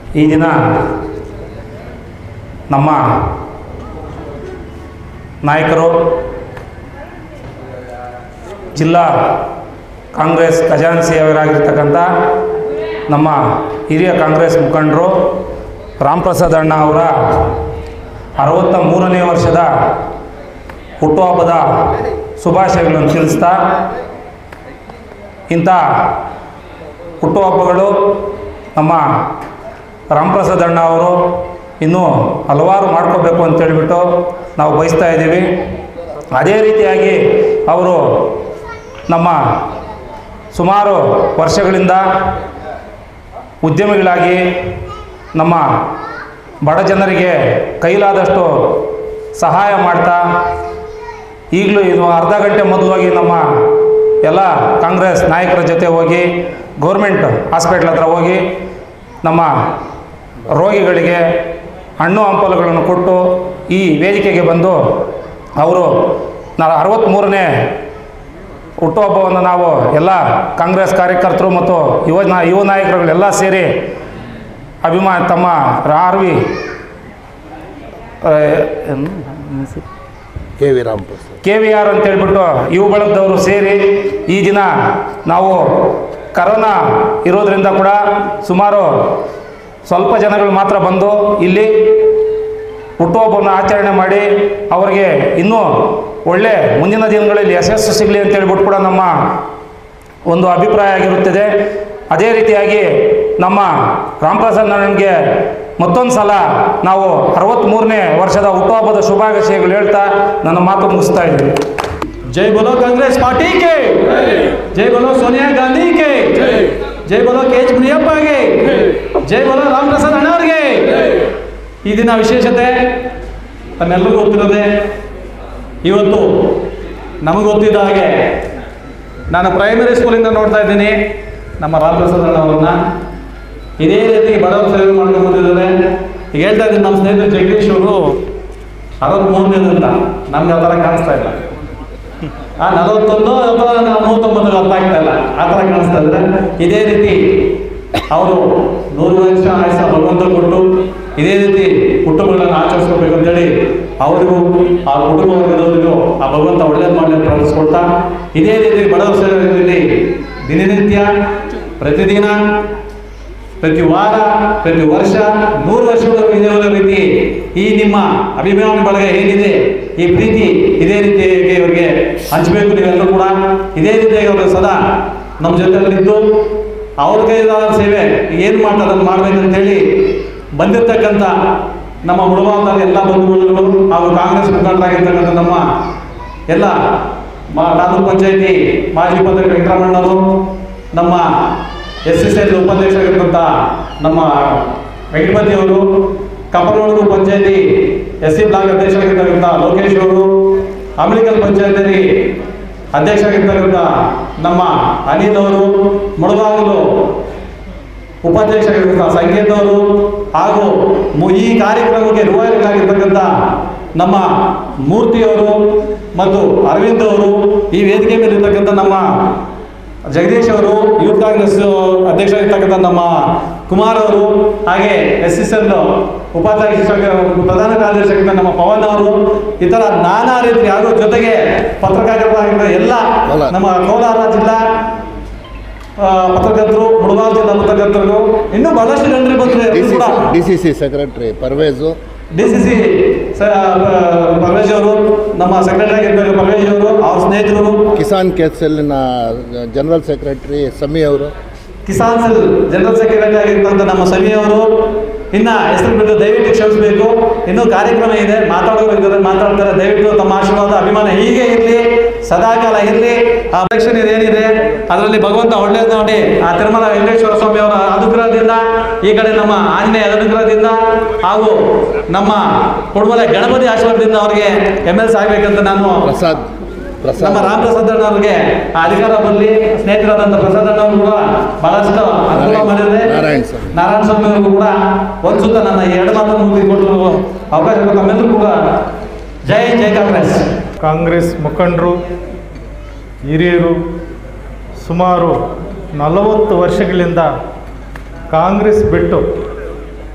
ಈ ದಿನ ನಮ್ಮ ನಾಯಕರು ಜಿಲ್ಲಾ ಕಾಂಗ್ರೆಸ್ ಖಜಾನ್ಸಿಯವರಾಗಿರ್ತಕ್ಕಂಥ ನಮ್ಮ ಹಿರಿಯ ಕಾಂಗ್ರೆಸ್ ಮುಖಂಡರು ರಾಮಪ್ರಸಾದ್ ಅಣ್ಣ ಅವರ ಅರವತ್ತ ಮೂರನೇ ವರ್ಷದ ಹುಟ್ಟುಹಬ್ಬದ ಶುಭಾಶಯಗಳನ್ನು ತಿಳಿಸ್ತಾ ಇಂಥ ಹುಟ್ಟುಹಬ್ಬಗಳು ನಮ್ಮ ರಾಮಪ್ರಸಾದ್ ಅಣ್ಣ ಅವರು ಇನ್ನೂ ಹಲವಾರು ಮಾಡ್ಕೋಬೇಕು ಅಂತೇಳ್ಬಿಟ್ಟು ನಾವು ಬಯಸ್ತಾ ಇದ್ದೀವಿ ಅದೇ ರೀತಿಯಾಗಿ ಅವರು ನಮ್ಮ ಸುಮಾರು ವರ್ಷಗಳಿಂದ ಉದ್ಯಮಿಗಳಾಗಿ ನಮ್ಮ ಬಡ ಜನರಿಗೆ ಕೈಲಾದಷ್ಟು ಸಹಾಯ ಮಾಡ್ತಾ ಈಗಲೂ ಇದು ಅರ್ಧ ಗಂಟೆ ಮೊದಲಾಗಿ ನಮ್ಮ ಎಲ್ಲ ಕಾಂಗ್ರೆಸ್ ನಾಯಕರ ಜೊತೆ ಹೋಗಿ ಗೌರ್ಮೆಂಟ್ ಹಾಸ್ಪಿಟ್ಲ್ ಹತ್ರ ಹೋಗಿ ನಮ್ಮ ರೋಗಿಗಳಿಗೆ ಹಣ್ಣು ಹಂಪಲುಗಳನ್ನು ಕೊಟ್ಟು ಈ ವೇದಿಕೆಗೆ ಬಂದು ಅವರು ನಾ ಅರವತ್ತ್ಮೂರನೇ ಹುಟ್ಟುಹಬ್ಬವನ್ನು ನಾವು ಎಲ್ಲ ಕಾಂಗ್ರೆಸ್ ಕಾರ್ಯಕರ್ತರು ಮತ್ತು ಯುವ ನಾ ಯುವ ನಾಯಕರುಗಳೆಲ್ಲ ಸೇರಿ ಅಭಿಮಾನ ತಮ್ಮ R V K V Ramprasad K V R ಅಂತ ಹೇಳ್ಬಿಟ್ಟು ಯುವ ಬಳಗದವರು ಸೇರಿ ಈ ದಿನ ನಾವು ಕರೋನಾ ಇರೋದ್ರಿಂದ ಕೂಡ ಸುಮಾರು ಸ್ವಲ್ಪ ಜನಗಳು ಮಾತ್ರ ಬಂದು ಇಲ್ಲಿ ಹುಟ್ಟುಹಬ್ಬವನ್ನು ಆಚರಣೆ ಮಾಡಿ ಅವರಿಗೆ ಇನ್ನೂ ಒಳ್ಳೆ ಮುಂದಿನ ದಿನಗಳಲ್ಲಿ ಯಶಸ್ಸು ಸಿಗಲಿ ಅಂತ ಹೇಳ್ಬಿಟ್ಟು ಕೂಡ ನಮ್ಮ ಒಂದು ಅಭಿಪ್ರಾಯ ಆಗಿರುತ್ತದೆ ಅದೇ ರೀತಿಯಾಗಿ ನಮ್ಮ ರಾಮಪ್ರಸಾದ್ ನನಗೆ ಮತ್ತೊಂದು ಸಲ ನಾವು ಅರವತ್ತ್ಮೂರನೇ ವರ್ಷದ ಹುಟ್ಟುಹಬ್ಬದ ಶುಭಾಶಯಗಳು ಹೇಳ್ತಾ ನನ್ನ ಮಾತು ಮುಗಿಸ್ತಾ ಇದ್ದೀನಿ जय बोलो कांग्रेस पार्टी के जय बोलो सोनिया गांधी के जय बोलो ಕೆ ಎಚ್ ಮುನಿಯಪ್ಪಗೆ ಜೈ बोलो ರಾಮ್ ಪ್ರಸಾದ್ ಅಣ್ಣವ್ರಿಗೆ ಈ ದಿನ ವಿಶೇಷತೆ ತಮ್ಮೆಲ್ಲರಿಗೂ ಗೊತ್ತಿರೋದೆ ಇವತ್ತು ನಮಗೆ ಗೊತ್ತಿದ್ದ ಹಾಗೆ ನಾನು ಪ್ರೈಮರಿ ಸ್ಕೂಲಿಂದ ನೋಡ್ತಾ ಇದ್ದೀನಿ ನಮ್ಮ ರಾಮ್ ಪ್ರಸಾದ್ ಅಣ್ಣವ್ರನ್ನ ಇದೇ ರೀತಿ ಬಡವರ ಸೇವೆ ಮಾಡ್ಕೊಂಡು ಬಂದಿದ್ದಾರೆ ಈಗ ಹೇಳ್ತಾ ಇದ್ದೀನಿ ನಮ್ಮ ಸ್ನೇಹಿತರು ಜಗದೀಶ್ ಅವರು ಅರವತ್ತ್ಮೂರನೇದು ಅಂತ ನಮ್ಗೆ ಆ ಥರ ಕಾಣಿಸ್ತಾ ಇಲ್ಲ ಆ ನಲವತ್ತೊಂದು ಅಥವಾ ಮೂವತ್ತೊಂಬತ್ತು ಅರ್ಥ ಆಗ್ತಾ ಇಲ್ಲ ಆ ಥರ ಕಾಣಿಸ್ತಾ ಇದ್ರೆ ಇದೇ ರೀತಿ ಅವರು ನೂರು ವರ್ಷ ಆಯಸ್ಸ ಭಗವಂತ ಕೊಟ್ಟು ಇದೇ ರೀತಿ ಕುಟುಂಬಗಳನ್ನು ಆಚರಿಸ್ಕೋಬೇಕು ಅಂತೇಳಿ ಅವರಿಗೂ ಆ ಕುಟುಂಬ ವರ್ಗದವರಿಗೂ ಆ ಭಗವಂತ ಒಳ್ಳೇದು ಮಾಡಲಿ ಅಂತ ಪ್ರಾರ್ಥಿಸ್ಕೊಳ್ತಾ ಇದೇ ರೀತಿ ಬಡವರ ಸೇವೆಯಲ್ಲಿ ದಿನನಿತ್ಯ ಪ್ರತಿದಿನ ಪ್ರತಿ ವಾರ ಪ್ರತಿ ವರ್ಷ ನೂರು ವರ್ಷಗಳವರೆಗೂ ಇದೇ ಒಂದು ರೀತಿ ಈ ನಿಮ್ಮ ಅಭಿಮಾನಿ ಬಳಗ ಏನಿದೆ ಈ ಪ್ರೀತಿ ಇದೇ ರೀತಿಯಾಗಿ ಇವರಿಗೆ ಹಂಚಬೇಕು ನೀವೆಲ್ಲರೂ ಕೂಡ ಇದೇ ರೀತಿಯಾಗಿ ಅವರು ಸದಾ ನಮ್ಮ ಜೊತೆಲಿದ್ದು ಅವ್ರ ಕೈಲಾದ ಸೇವೆ ಏನು ಮಾಡ್ತಾರೆ ಅದನ್ನು ಮಾಡ್ಬೇಕು ಅಂತೇಳಿ ಬಂದಿರತಕ್ಕಂಥ ನಮ್ಮ ಮುಳುಬಾದ ಎಲ್ಲ ಬಂಧುಗಳು ಹಾಗೂ ಕಾಂಗ್ರೆಸ್ ಮುಖಂಡರಾಗಿರ್ತಕ್ಕಂಥ ನಮ್ಮ ಎಲ್ಲ ಮಾ ತಾಲೂಕು ಪಂಚಾಯತಿ ಮಾಜಿ ಉಪಾಧ್ಯಕ್ಷ ವೆಂಕಟರಮಣ್ಣವರು ನಮ್ಮ ಎಸ್ ಎಸ್ ಎಲ್ ಉಪಾಧ್ಯಕ್ಷರಾಗಿರ್ತಂಥ ನಮ್ಮ ವೆಂಕಟಪತಿ ಅವರು ಕಪ್ಪಲೋಡು ಪಂಚಾಯತಿ ಎಸ್ ಸಿ ಬ್ಲಾಕ್ ಅಧ್ಯಕ್ಷರಾಗಿರ್ತಕ್ಕಂಥ ಲೋಕೇಶ್ ಅವರು ಅಮೆರಿಕಲ್ ಪಂಚಾಯತಿಯಲ್ಲಿ ಅಧ್ಯಕ್ಷರಾಗಿರ್ತಕ್ಕಂಥ ನಮ್ಮ ಅನಿಲ್ ಅವರು ಮುಳಬಾಗಿಲು ಉಪಾಧ್ಯಕ್ಷರಾಗಿರ್ತಕ್ಕಂಥ ಸಂಕೇತ್ ಅವರು ಹಾಗೂ ಮು- ಈ ಕಾರ್ಯಕ್ರಮಕ್ಕೆ ನಿರ್ವಾಹಕರಾಗಿರ್ತಕ್ಕಂಥ ನಮ್ಮ ಮೂರ್ತಿಯವರು ಮತ್ತು ಅರವಿಂದ್ ಅವರು ಈ ವೇದಿಕೆ ಮೇಲೆ ಇರ್ತಕ್ಕಂಥ ನಮ್ಮ ಜಗದೀಶ್ ಅವರು ಯೂತ್ ಕಾಂಗ್ರೆಸ್ ಅಧ್ಯಕ್ಷರಾಗಿರ್ತಕ್ಕಂಥ ನಮ್ಮ ಕುಮಾರ್ ಅವರು ಹಾಗೆ ಎಸ್ ಎಸ್ ಎಲ್ ಉಪಾಧ್ಯಕ್ಷ ಪ್ರಧಾನ ಕಾರ್ಯದರ್ಶಿಯಾಗಿದ್ದ ನಮ್ಮ ಪವನ್ ಅವರು ಈ ಥರ ನಾನಾ ರೀತಿ ಹಾಗೂ ಜೊತೆಗೆ ಪತ್ರಕರ್ತರಾಗಿದ್ದ ಎಲ್ಲ ನಮ್ಮ ಕೋಲಾರ ಜಿಲ್ಲಾ ಆ, ಪತ್ರಕರ್ತರು ಮುಳಬಾಲ್ ಜಿಲ್ಲಾ ಪತ್ರಕರ್ತರು ಇನ್ನೂ ಬಹಳಷ್ಟು ಜನರು ಬಂದ್ರೆ ಡಿ ಎಲ್ಲರೂ ಸಿ ಕೂಡ D C C secretary Parvez D C C Paramesh ಅವರು ನಮ್ಮ ಸೆಕ್ರೆಟರಿ ಆಗಿರ್ತಾರೆ ಪರಮೇಶ್ ಅವರು ಅವ್ರ ಸ್ನೇಹಿತರು ಕಿಸಾನ್ ಕೆಸೆಲ್ನ ಜನರಲ್ ಸೆಕ್ರೆಟರಿ ಸಮಿ ಅವರು ಕಿಸಾನ್ ಸೆಲ್ ಜನರಲ್ ಸೆಕ್ರೆಟರಿ ಆಗಿರ್ತಂಥ ನಮ್ಮ ಸಮಿ ಅವರು ಇನ್ನ ಹೆಸರು ಬಿಟ್ಟು ದಯವಿಟ್ಟು ಕ್ಷಮಿಸಬೇಕು ಇನ್ನೂ ಕಾರ್ಯಕ್ರಮ ಇದೆ ಮಾತಾಡೋರು ಇದ್ದಾರೆ ಮಾತಾಡ್ತಾರೆ ದಯವಿಟ್ಟು ತಮ್ಮ ಆಶೀರ್ವಾದ ಅಭಿಮಾನ ಹೀಗೆ ಇರಲಿ ಸದಾಕಾಲ ಇರಲಿ ಆ ಎಲೆಕ್ಷನ್ ಏನಿದೆ ಅದರಲ್ಲಿ ಭಗವಂತ ಒಳ್ಳೇದು ನೋಡಿ ಆ ತಿರುಮಲ ವೆಂಕಟೇಶ್ವರ ಸ್ವಾಮಿ ಅವರ ಅನುಗ್ರಹದಿಂದ ಈ ಕಡೆ ನಮ್ಮ ಆಂಜನೇಯ ಅನುಗ್ರಹದಿಂದ ಹಾಗೂ ನಮ್ಮ ಕೊಡುಮಲೆ ಗಣಪತಿ ಆಶೀರ್ವಾದದಿಂದ ಅವರಿಗೆ ಎಮ್ ಎಲ್ ಸಿ ಆಗ್ಬೇಕಂತ ನಾನು ಪ್ರಸಾದ್ ನಮ್ಮ ಪ್ರಸಾದ್ ರಾಮ್ ಪ್ರಸಾದ್ ಅಣ್ಣವ್ರಿಗೆ ಆ ಅಧಿಕಾರ ಬರಲಿ ಸ್ನೇಹಿತರಾದಂಥ ಪ್ರಸಾದ್ ಅಣ್ಣವರು ಕೂಡ ಬಹಳಷ್ಟು ಅನುಕೂಲ ಮಾಡಿದ್ರೆ ನಾರಾಯಣ್ ಸ್ವಾಮಿ. ನಾರಾಯಣ ಸ್ವಾಮಿ ಅವರು ಕೂಡ ಒಂದು ಸುತ್ತ ನನ್ನ ಈ ಎರಡು ಮಾತನ್ನು ಮುಗಿದುಕೊಟ್ಟು ಅವಕಾಶ ಕೊಟ್ಟ ತಮ್ಮೆಲ್ಲರೂ ಕೂಡ ಜೈ ಜೈ ಕಾಂಗ್ರೆಸ್ ಕಾಂಗ್ರೆಸ್ ಮುಖಂಡರು ಹಿರಿಯರು ಸುಮಾರು ನಲವತ್ತು ವರ್ಷಗಳಿಂದ ಕಾಂಗ್ರೆಸ್ ಬಿಟ್ಟು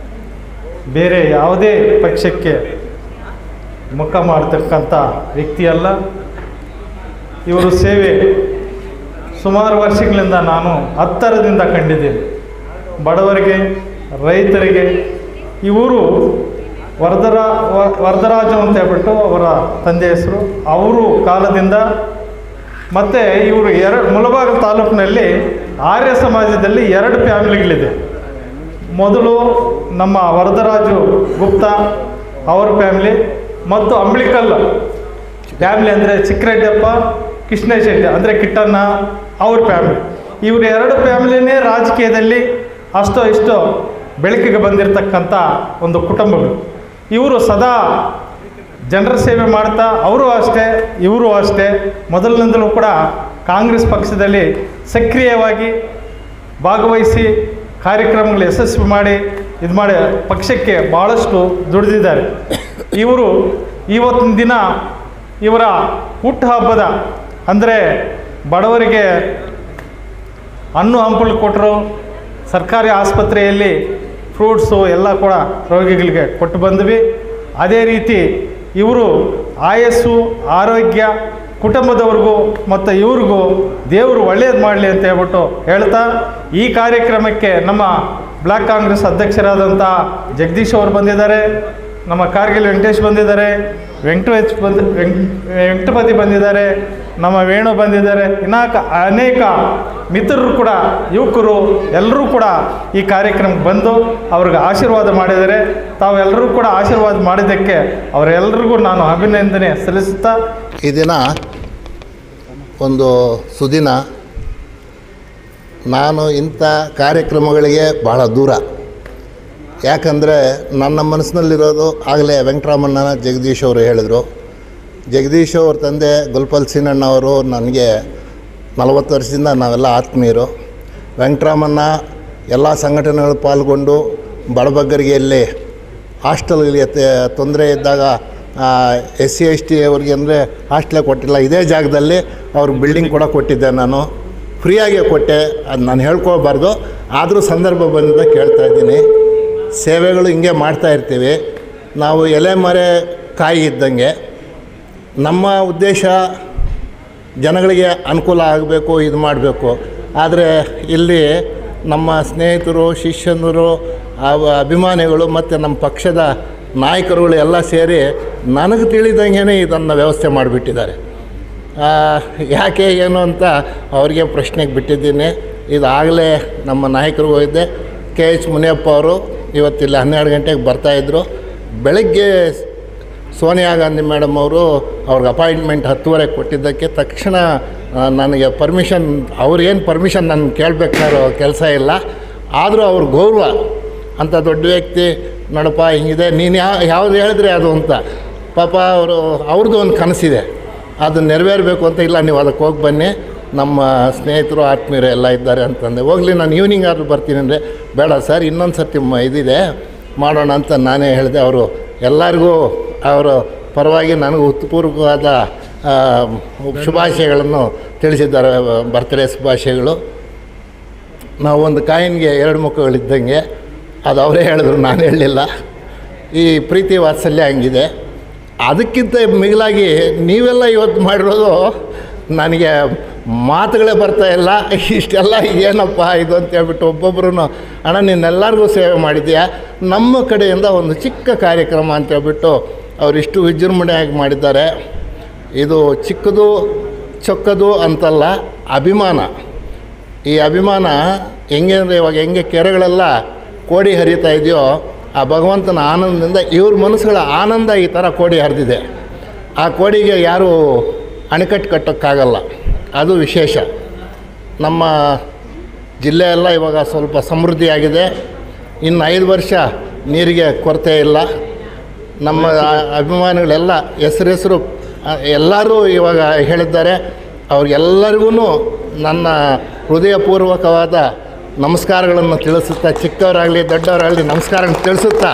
ಬೇರೆ ಯಾವುದೇ ಪಕ್ಷಕ್ಕೆ ಮುಖ ಮಾಡ್ತಕ್ಕಂಥ ವ್ಯಕ್ತಿಯಲ್ಲ ಇವರು ಸೇವೆ ಸುಮಾರು ವರ್ಷಗಳಿಂದ ನಾನು ಹತ್ತರದಿಂದ ಕಂಡಿದ್ದೇನೆ ಬಡವರಿಗೆ ರೈತರಿಗೆ ಇವರು ವರದರ ವ- ವರದರಾಜು ಅಂತ ಹೇಳ್ಬಿಟ್ಟು ಅವರ ತಂದೆ ಹೆಸರು ಅವರು ಕಾಲದಿಂದ ಮತ್ತು ಇವರು ಎರಡು ಮುಳಬಾಗಿಲು ತಾಲೂಕಿನಲ್ಲಿ ಆರ್ಯ ಸಮಾಜದಲ್ಲಿ ಎರಡು ಫ್ಯಾಮಿಲಿಗಳಿದೆ ಮೊದಲು ನಮ್ಮ ವರದರಾಜು ಗುಪ್ತಾ ಅವ್ರ ಫ್ಯಾಮಿಲಿ ಮತ್ತು ಅಂಬ್ಳಿಕಲ್ ಫ್ಯಾಮಿಲಿ ಅಂದರೆ ಚಿಕ್ಕರೆಡ್ಡಪ್ಪ ಕೃಷ್ಣ ಶೆಟ್ಟಿ ಅಂದರೆ ಕಿಟ್ಟಣ್ಣ ಅವ್ರ ಫ್ಯಾಮಿಲಿ ಇವರು ಎರಡು ಫ್ಯಾಮಿಲಿನೇ ರಾಜಕೀಯದಲ್ಲಿ ಅಷ್ಟೋ ಇಷ್ಟೋ ಬೆಳಕಿಗೆ ಬಂದಿರತಕ್ಕಂಥ ಒಂದು ಕುಟುಂಬಗಳು ಇವರು ಸದಾ ಜನರ ಸೇವೆ ಮಾಡ್ತಾ ಅವರು ಅಷ್ಟೇ ಇವರು ಅಷ್ಟೇ ಮೊದಲಿನಿಂದಲೂ ಕೂಡ ಕಾಂಗ್ರೆಸ್ ಪಕ್ಷದಲ್ಲಿ ಸಕ್ರಿಯವಾಗಿ ಭಾಗವಹಿಸಿ ಕಾರ್ಯಕ್ರಮಗಳು ಯಶಸ್ವಿ ಮಾಡಿ ಇದು ಮಾಡಿ ಪಕ್ಷಕ್ಕೆ ಭಾಳಷ್ಟು ದುಡಿದಿದ್ದಾರೆ ಇವರು ಇವತ್ತಿನ ದಿನ ಇವರ ಹುಟ್ಟುಹಬ್ಬದ ಅಂದರೆ ಬಡವರಿಗೆ ಹಣ್ಣು ಹಂಪಲು ಕೊಟ್ಟರು ಸರ್ಕಾರಿ ಆಸ್ಪತ್ರೆಯಲ್ಲಿ ಫ್ರೂಟ್ಸು ಎಲ್ಲ ಕೂಡ ರೋಗಿಗಳಿಗೆ ಕೊಟ್ಟು ಬಂದ್ವಿ ಅದೇ ರೀತಿ ಇವರು ಆಯಸ್ಸು ಆರೋಗ್ಯ ಕುಟುಂಬದವ್ರಿಗೂ ಮತ್ತು ಇವ್ರಿಗೂ ದೇವರು ಒಳ್ಳೇದು ಮಾಡಲಿ ಅಂತ ಹೇಳ್ಬಿಟ್ಟು ಹೇಳ್ತಾ ಈ ಕಾರ್ಯಕ್ರಮಕ್ಕೆ ನಮ್ಮ ಬ್ಲಾಕ್ ಕಾಂಗ್ರೆಸ್ ಅಧ್ಯಕ್ಷರಾದಂಥ ಜಗದೀಶ್ ಅವರು ಬಂದಿದ್ದಾರೆ ನಮ್ಮ ಕಾರ್ಗಿಲ್ ವೆಂಕಟೇಶ್ ಬಂದಿದ್ದಾರೆ ವೆಂಕಟೇಶ್ ಬಂದು ವೆಂಕ್ ವೆಂಕಟಪತಿ ಬಂದಿದ್ದಾರೆ ನಮ್ಮ ವೇಣು ಬಂದಿದ್ದಾರೆ ಇನ್ನಾಕ ಅನೇಕ ಮಿತ್ರರು ಕೂಡ ಯುವಕರು ಎಲ್ಲರೂ ಕೂಡ ಈ ಕಾರ್ಯಕ್ರಮಕ್ಕೆ ಬಂದು ಅವ್ರಿಗೆ ಆಶೀರ್ವಾದ ಮಾಡಿದ್ದಾರೆ ತಾವೆಲ್ಲರೂ ಕೂಡ ಆಶೀರ್ವಾದ ಮಾಡಿದ್ದಕ್ಕೆ ಅವರೆಲ್ಲರಿಗೂ ನಾನು ಅಭಿನಂದನೆ ಸಲ್ಲಿಸುತ್ತಾ ಈ ದಿನ ಒಂದು ಸುದಿನ ನಾನು ಇಂಥ ಕಾರ್ಯಕ್ರಮಗಳಿಗೆ ಭಾಳ ದೂರ ಯಾಕಂದರೆ ನನ್ನ ಮನಸ್ಸಿನಲ್ಲಿರೋದು ಆಗಲೇ ವೆಂಕಟರಾಮಣ್ಣ ಜಗದೀಶ್ ಅವರು ಹೇಳಿದರು ಜಗದೀಶ್ ಅವ್ರ ತಂದೆ ಗುಲ್ಪಲ್ ಸೀನಣ್ಣ ಅವರು ನನಗೆ ನಲವತ್ತು ವರ್ಷದಿಂದ ನಾವೆಲ್ಲ ಆತ್ಮೀಯರು ವೆಂಕಟರಾಮಣ್ಣ ಎಲ್ಲ ಸಂಘಟನೆಗಳು ಪಾಲ್ಗೊಂಡು ಬಡಬಗ್ಗರಿಗೆ ಎಲ್ಲಿ ಹಾಸ್ಟೆಲ್ಗಳಿಗೆ ತೊಂದರೆ ಇದ್ದಾಗ ಎಸ್ ಸಿ ಎಸ್ ಟಿ ಅವ್ರಿಗೆ ಅಂದರೆ ಹಾಸ್ಟೆಲೇ ಕೊಟ್ಟಿಲ್ಲ ಇದೇ ಜಾಗದಲ್ಲಿ ಅವ್ರಿಗೆ ಬಿಲ್ಡಿಂಗ್ ಕೂಡ ಕೊಟ್ಟಿದ್ದೆ ನಾನು ಫ್ರೀಯಾಗೆ ಕೊಟ್ಟೆ ಅದು ನಾನು ಹೇಳ್ಕೋಬಾರ್ದು ಆದರೂ ಸಂದರ್ಭ ಬಂದ ಕೇಳ್ತಾ ಇದ್ದೀನಿ ಸೇವೆಗಳು ಹಿಂಗೆ ಮಾಡ್ತಾ ಇರ್ತೀವಿ ನಾವು ಎಲೆ ಮರೆ ಕಾಯಿ ಇದ್ದಂಗೆ ನಮ್ಮ ಉದ್ದೇಶ ಜನಗಳಿಗೆ ಅನುಕೂಲ ಆಗಬೇಕು ಇದು ಮಾಡಬೇಕು ಆದರೆ ಇಲ್ಲಿ ನಮ್ಮ ಸ್ನೇಹಿತರು ಶಿಷ್ಯನರು ಅವ- ಅಭಿಮಾನಿಗಳು ಮತ್ತು ನಮ್ಮ ಪಕ್ಷದ ನಾಯಕರುಗಳು ಎಲ್ಲ ಸೇರಿ ನನಗೆ ತಿಳಿದಂಗೆ ಇದನ್ನು ವ್ಯವಸ್ಥೆ ಮಾಡಿಬಿಟ್ಟಿದ್ದಾರೆ ಆ, ಯಾಕೆ ಏನು ಅಂತ ಅವರಿಗೆ ಪ್ರಶ್ನೆಗೆ ಬಿಟ್ಟಿದ್ದೀನಿ ಇದಾಗಲೇ ನಮ್ಮ ನಾಯಕರು ಹೋಗಿದ್ದೆ ಕೆ ಎಚ್ ಮುನಿಯಪ್ಪ ಅವರು ಇವತ್ತಿಲ್ಲಿ ಹನ್ನೆರಡು ಗಂಟೆಗೆ ಬರ್ತಾಯಿದ್ರು ಬೆಳಗ್ಗೆ ಸೋನಿಯಾ ಗಾಂಧಿ ಮೇಡಮ್ ಅವರು ಅವ್ರಿಗೆ ಅಪಾಯಿಂಟ್ಮೆಂಟ್ ಹತ್ತುವರೆಗೆ ಕೊಟ್ಟಿದ್ದಕ್ಕೆ ತಕ್ಷಣ ಆ, ನನಗೆ ಪರ್ಮಿಷನ್ ಅವ್ರಿಗೇನು ಪರ್ಮಿಷನ್ ನಾನು ಕೇಳಬೇಕಾರೋ ಕೆಲಸ ಇಲ್ಲ ಆದರೂ ಅವ್ರ ಗೌರವ ಅಂಥ ದೊಡ್ಡ ವ್ಯಕ್ತಿ ನೋಡಪ್ಪ ಹಿಂಗಿದೆ ನೀನು ಯಾವ ಯಾವ್ದು ಹೇಳಿದ್ರೆ ಅದು ಅಂತ ಪಾಪ ಅವರು ಅವ್ರದ್ದು ಒಂದು ಕನಸಿದೆ ಅದು ನೆರವೇರಬೇಕು ಅಂತ ಇಲ್ಲ ನೀವು ಅದಕ್ಕೆ ಹೋಗಿ ಬನ್ನಿ ನಮ್ಮ ಸ್ನೇಹಿತರು ಆತ್ಮೀಯರು ಎಲ್ಲ ಇದ್ದಾರೆ ಅಂತಂದೆ ಹೋಗಲಿ ನಾನು ಈವ್ನಿಂಗ್ ಆದರೂ ಬರ್ತೀನಿ ಅಂದರೆ ಬೇಡ ಸರ್ ಇನ್ನೊಂದು ಸರ್ತಿ ಮ ಇದಿದೆ ಮಾಡೋಣ ಅಂತ ನಾನೇ ಹೇಳಿದೆ ಅವರು ಎಲ್ಲರಿಗೂ ಅವರ ಪರವಾಗಿ ನನಗೆ ಉತ್ಪೂರ್ವವಾದ ಆ, ಶುಭಾಶಯಗಳನ್ನು ತಿಳಿಸಿದ್ದಾರೆ ಬರ್ತ್ಡೇ ಶುಭಾಶಯಗಳು ನಾವು ಒಂದು ಕಾಯಿನ್ಗೆ ಎರಡು ಮುಖಗಳಿದ್ದಂಗೆ ಅದು ಅವರೇ ಹೇಳಿದ್ರು ನಾನು ಹೇಳಲಿಲ್ಲ ಈ ಪ್ರೀತಿ ವಾತ್ಸಲ್ಯ ಹಂಗಿದೆ ಅದಕ್ಕಿಂತ ಮಿಗಿಲಾಗಿ ನೀವೆಲ್ಲ ಇವತ್ತು ಮಾಡಿರೋದು ನನಗೆ ಮಾತುಗಳೇ ಬರ್ತಾ ಇಲ್ಲ ಇಷ್ಟೆಲ್ಲ ಏನಪ್ಪ ಇದು ಅಂತ ಹೇಳ್ಬಿಟ್ಟು ಒಬ್ಬೊಬ್ಬರು ಅಣ್ಣ ನೀನೆಲ್ಲರಿಗೂ ಸೇವೆ ಮಾಡಿದ್ಯಾ ನಮ್ಮ ಕಡೆಯಿಂದ ಒಂದು ಚಿಕ್ಕ ಕಾರ್ಯಕ್ರಮ ಅಂತ ಹೇಳ್ಬಿಟ್ಟು ಅವರಿಷ್ಟು ವಿಜೃಂಭಣೆಯಾಗಿ ಮಾಡಿದ್ದಾರೆ ಇದು ಚಿಕ್ಕದು ಚೊಕ್ಕದು ಅಂತಲ್ಲ ಅಭಿಮಾನ ಈ ಅಭಿಮಾನ ಹೆಂಗೆ ಅಂದರೆ ಇವಾಗ ಹೆಂಗೆ ಕೆರೆಗಳೆಲ್ಲ ಕೋಡಿ ಹರಿತಾ ಇದೆಯೋ ಆ ಭಗವಂತನ ಆನಂದದಿಂದ ಇವ್ರ ಮನಸ್ಸುಗಳ ಆನಂದ ಈ ಥರ ಕೋಡಿ ಹರಿದಿದೆ ಆ ಕೋಡಿಗೆ ಯಾರೂ ಅಣೆಕಟ್ಟು ಕಟ್ಟೋಕ್ಕಾಗಲ್ಲ ಅದು ವಿಶೇಷ ನಮ್ಮ ಜಿಲ್ಲೆ ಎಲ್ಲ ಇವಾಗ ಸ್ವಲ್ಪ ಸಮೃದ್ಧಿಯಾಗಿದೆ ಇನ್ನು ಐದು ವರ್ಷ ನೀರಿಗೆ ಕೊರತೆ ಇಲ್ಲ ನಮ್ಮ ಆ- ಅಭಿಮಾನಿಗಳೆಲ್ಲ ಹೆಸರು ಹೆಸರು ಎಲ್ಲರೂ ಇವಾಗ ಹೇಳಿದ್ದಾರೆ ಅವ್ರಿಗೆಲ್ಲರಿಗೂ ನನ್ನ ಹೃದಯಪೂರ್ವಕವಾದ ನಮಸ್ಕಾರಗಳನ್ನು ತಿಳಿಸುತ್ತಾ ಚಿಕ್ಕವರಾಗಲಿ ದೊಡ್ಡವರಾಗಲಿ ನಮಸ್ಕಾರ ತಿಳಿಸುತ್ತಾ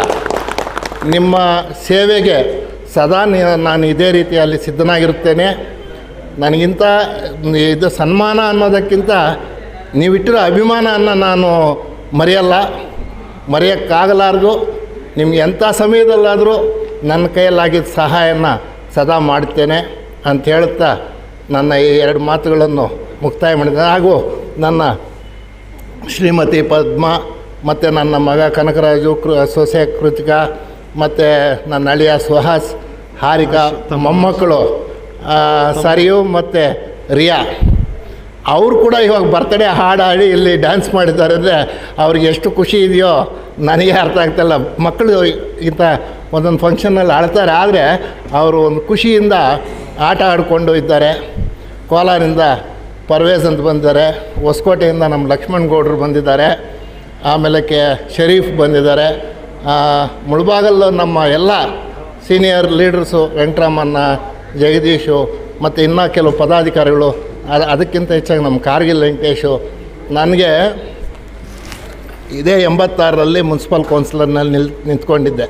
ನಿಮ್ಮ ಸೇವೆಗೆ ಸದಾ ನಿ- ನಾನು ಇದೇ ರೀತಿಯಲ್ಲಿ ಸಿದ್ಧನಾಗಿರುತ್ತೇನೆ ನನಗಿಂತ ಇದು ಸನ್ಮಾನ ಅನ್ನೋದಕ್ಕಿಂತ ನೀವಿಟ್ಟಿರೋ ಅಭಿಮಾನವನ್ನು ನಾನು ಮರೆಯಲ್ಲ ಮರೆಯೋಕ್ಕಾಗಲಾರ್ದು ನಿಮ್ಗೆ ಎಂಥ ಸಮಯದಲ್ಲಾದರೂ ನನ್ನ ಕೈಯಲ್ಲಾಗಿದ್ದ ಸಹಾಯನ ಸದಾ ಮಾಡ್ತೇನೆ ಅಂತ ಹೇಳುತ್ತಾ ನನ್ನ ಈ ಎರಡು ಮಾತುಗಳನ್ನು ಮುಕ್ತಾಯ ಮಾಡಿದ್ದೇನೆ ಹಾಗೂ ನನ್ನ ಶ್ರೀಮತಿ ಪದ್ಮ ಮತ್ತು ನನ್ನ ಮಗ ಕನಕರಾಜು ಕೃ ಸೊಸೆ ಕೃತಿಕಾ ಮತ್ತು ನನ್ನ ಅಳಿಯ ಸುಹಾಸ್ ಹಾರಿಕಾ ಮೊಮ್ಮಕ್ಕಳು ಆ, ಸರಿಯು ಮತ್ತು ರಿಯಾ ಅವರು ಕೂಡ ಇವಾಗ ಬರ್ತಡೇ ಹಾಡು ಹಾಡಿ ಇಲ್ಲಿ ಡ್ಯಾನ್ಸ್ ಮಾಡಿದ್ದಾರೆ ಅಂದರೆ ಅವ್ರಿಗೆ ಎಷ್ಟು ಖುಷಿ ಇದೆಯೋ ನನಗೆ ಅರ್ಥ ಆಗ್ತಾಯಿಲ್ಲ ಮಕ್ಕಳು ಇಂಥ ಒಂದೊಂದು ಫಂಕ್ಷನಲ್ಲಿ ಆಡ್ತಾರೆ ಆದರೆ ಅವರು ಒಂದು ಖುಷಿಯಿಂದ ಆಟ ಆಡಿಕೊಂಡು ಇದ್ದಾರೆ ಕೋಲಾರಿಂದ ಪರ್ವೇಜ್ ಅಂತ ಬಂದಿದ್ದಾರೆ ಹೊಸಕೋಟೆಯಿಂದ ನಮ್ಮ ಲಕ್ಷ್ಮಣ್ ಗೌಡ್ರು ಬಂದಿದ್ದಾರೆ ಆಮೇಲೆ ಕೆ ಶರೀಫ್ ಬಂದಿದ್ದಾರೆ ಆ, ಮುಳ್ಬಾಗಲ್ಲು ನಮ್ಮ ಎಲ್ಲ ಸೀನಿಯರ್ ಲೀಡರ್ಸು ವೆಂಕಟರಾಮಣ್ಣ ಜಗದೀಶು ಮತ್ತು ಇನ್ನೂ ಕೆಲವು ಪದಾಧಿಕಾರಿಗಳು ಅದು ಅದಕ್ಕಿಂತ ಹೆಚ್ಚಾಗಿ ನಮ್ಮ ಕಾರ್ಗಿಲ್ ವೆಂಕಟೇಶು ನನಗೆ ಇದೇ ಎಂಬತ್ತಾರರಲ್ಲಿ ಮುನ್ಸಿಪಲ್ ಕೌನ್ಸಿಲರ್ನಲ್ಲಿ ನಿಲ್ ನಿಂತ್ಕೊಂಡಿದ್ದೆ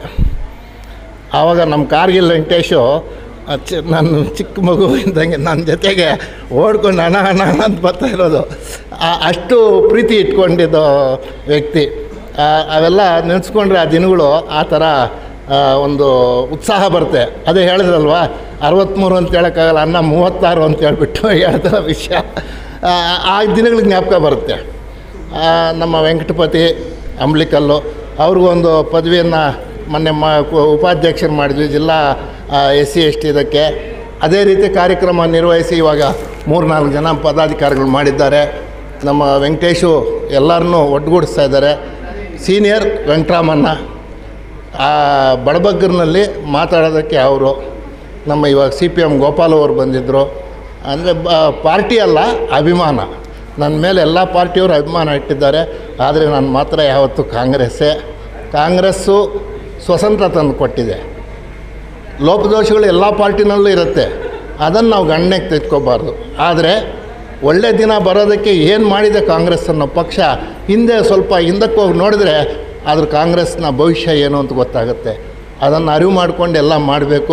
ಆವಾಗ ನಮ್ಮ ಕಾರ್ಗಿಲ್ ವೆಂಕಟೇಶು ಅಚ್ಚ ನನ್ನ ಚಿಕ್ಕ ಮಗು ಇದ್ದಂಗೆ ನನ್ನ ಜೊತೆಗೆ ಓಡ್ಕೊಂಡು ಹಣ ಹಣ ಹಣ ಅಂತ ಬರ್ತಾ ಇರೋದು ಆ- ಅಷ್ಟು ಪ್ರೀತಿ ಇಟ್ಕೊಂಡಿದ್ದು ವ್ಯಕ್ತಿ ಆ, ಅವೆಲ್ಲ ನೆನೆಸ್ಕೊಂಡ್ರೆ ಆ ದಿನಗಳು ಆ ಥರ ಆ, ಒಂದು ಉತ್ಸಾಹ ಬರುತ್ತೆ ಅದೇ ಹೇಳಿದ್ರಲ್ವಾ ಅರವತ್ತ್ಮೂರು ಅಂತ ಹೇಳೋಕ್ಕಾಗಲ್ಲ ಅನ್ನ ಮೂವತ್ತಾರು ಅಂತ ಹೇಳ್ಬಿಟ್ಟು ಹೇಳ್ತಾರ ವಿಷಯ ಆ, ಆ ದಿನಗಳಿಗೆ ಜ್ಞಾಪಕ ಬರುತ್ತೆ ಆ, ನಮ್ಮ ವೆಂಕಟಪತಿ ಅಂಬ್ಲಿಕಲ್ಲು ಅವ್ರಿಗೊಂದು ಪದವಿಯನ್ನು ಮೊನ್ನೆ ಮ ಕು- ಉಪಾಧ್ಯಕ್ಷರು ಮಾಡಿದ್ವಿ ಜಿಲ್ಲಾ ಎಸ್ ಸಿ ಎಸ್ ಟಿ ಇದಕ್ಕೆ ಅದೇ ರೀತಿ ಕಾರ್ಯಕ್ರಮ ನಿರ್ವಹಿಸಿ ಇವಾಗ ಮೂರ್ನಾಲ್ಕು ಜನ ಪದಾಧಿಕಾರಿಗಳು ಮಾಡಿದ್ದಾರೆ ನಮ್ಮ ವೆಂಕಟೇಶು ಎಲ್ಲರನ್ನೂ ಒಟ್ಟುಗೂಡಿಸ್ತಾ ಇದ್ದಾರೆ ಸೀನಿಯರ್ ವೆಂಕಟರಾಮಣ್ಣ ಆ ಬಡಬಗ್ಗರ್ನಲ್ಲಿ ಮಾತಾಡೋದಕ್ಕೆ ಅವರು ನಮ್ಮ ಇವಾಗ ಸಿ ಪಿ ಎಮ್ ಗೋಪಾಲ್ ಅವರು ಬಂದಿದ್ದರು ಅಂದರೆ ಬ ಪಾರ್ಟಿ ಅಲ್ಲ ಅಭಿಮಾನ ನನ್ನ ಮೇಲೆ ಎಲ್ಲ ಪಾರ್ಟಿಯವರು ಅಭಿಮಾನ ಇಟ್ಟಿದ್ದಾರೆ ಆದರೆ ನಾನು ಮಾತ್ರ ಯಾವತ್ತೂ ಕಾಂಗ್ರೆಸ್ಸೇ ಕಾಂಗ್ರೆಸ್ಸು ಸ್ವತಂತ್ರ ತಂದು ಕೊಟ್ಟಿದೆ ಲೋಪದೋಷಗಳು ಎಲ್ಲ ಪಾರ್ಟಿನಲ್ಲೂ ಇರುತ್ತೆ ಅದನ್ನು ನಾವು ಗಣನೆಗೆ ತೆಗೆದುಕೋಬಾರ್ದು ಆದರೆ ಒಳ್ಳೆ ದಿನ ಬರೋದಕ್ಕೆ ಏನು ಮಾಡಿದೆ ಕಾಂಗ್ರೆಸ್ ಅನ್ನೋ ಪಕ್ಷ ಹಿಂದೆ ಸ್ವಲ್ಪ ಹಿಂದಕ್ಕೆ ಹೋಗಿ ನೋಡಿದ್ರೆ ಅದ್ರ ಕಾಂಗ್ರೆಸ್ನ ಭವಿಷ್ಯ ಏನು ಅಂತ ಗೊತ್ತಾಗುತ್ತೆ ಅದನ್ನು ಅರಿವು ಮಾಡ್ಕೊಂಡು ಎಲ್ಲ ಮಾಡಬೇಕು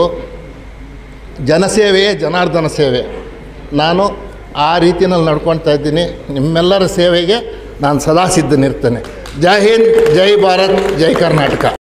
ಜನಸೇವೆಯೇ ಜನಾರ್ದನ ಸೇವೆ ನಾನು ಆ ರೀತಿಯಲ್ಲಿ ನಡ್ಕೊಳ್ತಾ ಇದ್ದೀನಿ ನಿಮ್ಮೆಲ್ಲರ ಸೇವೆಗೆ ನಾನು ಸದಾ ಸಿದ್ಧನಿರ್ತೇನೆ ಜೈ ಹಿಂದ್ ಜೈ ಭಾರತ್ ಜೈ ಕರ್ನಾಟಕ